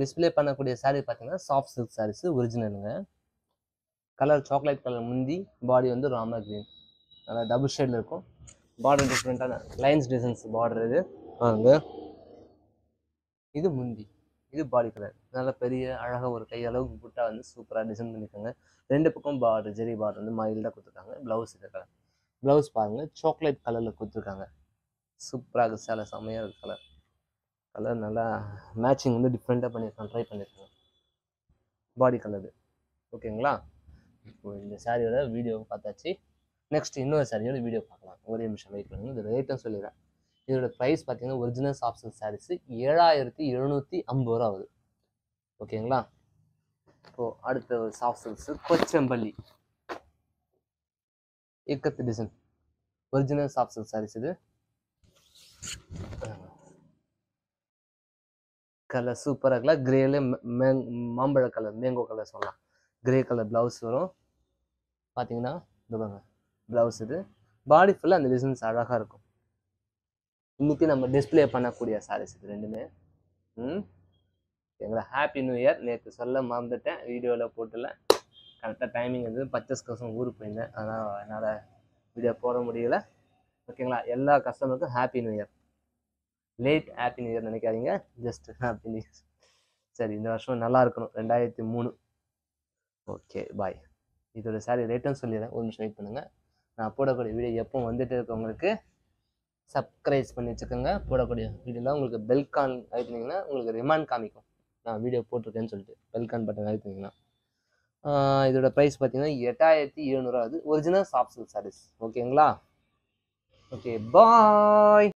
display பண்ணக்கூடிய saree பார்த்தீங்கன்னா soft silk sarees ஒரிஜினலுங்க கலர் சாக்லேட் கலர் முந்தி பாடி வந்து ராமர் கிரீன் நல்லா டபுள் ஷேடில் இருக்கும் பார்டர் டிஃப்ரெண்ட்டான லைன்ஸ் டிசைன்ஸ் பார்டர் இது வாங்க இது முந்தி இது பாடி கலர் நல்ல பெரிய அழகாக ஒரு கை அளவுக்கு புட்டா வந்து சூப்பராக டிசைன் பண்ணியிருக்காங்க ரெண்டு பக்கம் பார்டர் ஜெரி பார்டர் வந்து மைல்டாக கொடுத்துருக்காங்க ப்ளவுஸ் இது கலர் ப்ளவுஸ் பாருங்கள் சாக்லேட் கலரில் கொடுத்துருக்காங்க சூப்பராக இருக்குது சேலை செம்மையாக இருக்குது கலர் கலர் நல்லா மேட்சிங் வந்து டிஃப்ரெண்ட்டாக பண்ணியிருக்காங்க ட்ரை பண்ணியிருக்காங்க பாடி கலரு ஓகேங்களா இப்போ இந்த சாரியோட வீடியோ பார்த்தாச்சு நெக்ஸ்ட் இன்னொரு சாரியோட வீடியோ பார்க்கலாம் ஒரே நிமிஷம் வெயிட் பண்ணுங்க இது ரேட்டும் சொல்லிடுறேன் இதோட ப்ரைஸ் பார்த்தீங்கன்னா ஒரிஜினல் சாஃப்ட் சில்க் சாரீஸ் ஏழாயிரத்தி எழுநூற்றி ஐம்பது ரூபா ஆகுது ஓகேங்களா இப்போ அடுத்த ஒரு சாஃப்ட் சில்க்ஸ் கொச்சம்பள்ளி இக்கத்து design original soft silk sarees இது கலர் சூப்பராக இருக்குல்ல கிரேல மாம்பழ கலர் மேங்கோ கலர் சொல்லலாம் கிரே கலர் ப்ளவுஸ் வரும் பார்த்தீங்கன்னா இது பாருங்க ப்ளவுஸ் இது பாடி ஃபுல்லாக அந்த டிசைன்ஸ் அழகாக இருக்கும் இன்னைக்கு நம்ம டிஸ்ப்ளே பண்ணக்கூடிய சாரீஸ் இது ரெண்டுமே ம் எங்களை ஹாப்பி நியூ இயர் நேற்று சொல்ல மறந்துட்டேன் வீடியோவில் போட்டுல கரெக்டாக டைமிங் வந்து பர்ச்சேஸ் கோசம் ஊருக்கு போயிருந்தேன் அதனால் என்னால் வீடியோ போட முடியல ஓகேங்களா எல்லா கஸ்டமருக்கும் happy new year late happy new year நினைக்காதீங்க ஜஸ்ட் ஹாப்பி நியூ இயர் சரி இந்த வருஷம் நல்லா இருக்கணும் ரெண்டாயிரத்தி மூணு ஓகே பாய் இதோட சாரி ரேட்டும் சொல்லிடுறேன் ஒரு நிமிஷம் வெயிட் பண்ணுங்கள் நான் போடக்கூடிய வீடியோ எப்போ வந்துட்டு இருக்கவங்களுக்கு சப்ஸ்கிரைப் பண்ணி வச்சுக்கோங்க போடக்கூடிய வீடியோலாம் உங்களுக்கு பெல் கான் அழுத்தினீங்கன்னா உங்களுக்கு ரிமாண்ட் காமிக்கும் நான் வீடியோ போட்டிருக்கேன்னு சொல்லிட்டு பெல் கான் பட்டன் அழுத்தினீங்கன்னா ஆஹ் இதோட ப்ரைஸ் பார்த்தீங்கன்னா எட்டாயிரத்தி எழுநூறுவா அது ஒரிஜினல் சாஃப்ட் சில்க் சாரீஸ் ஓகேங்களா ஓகே பாய்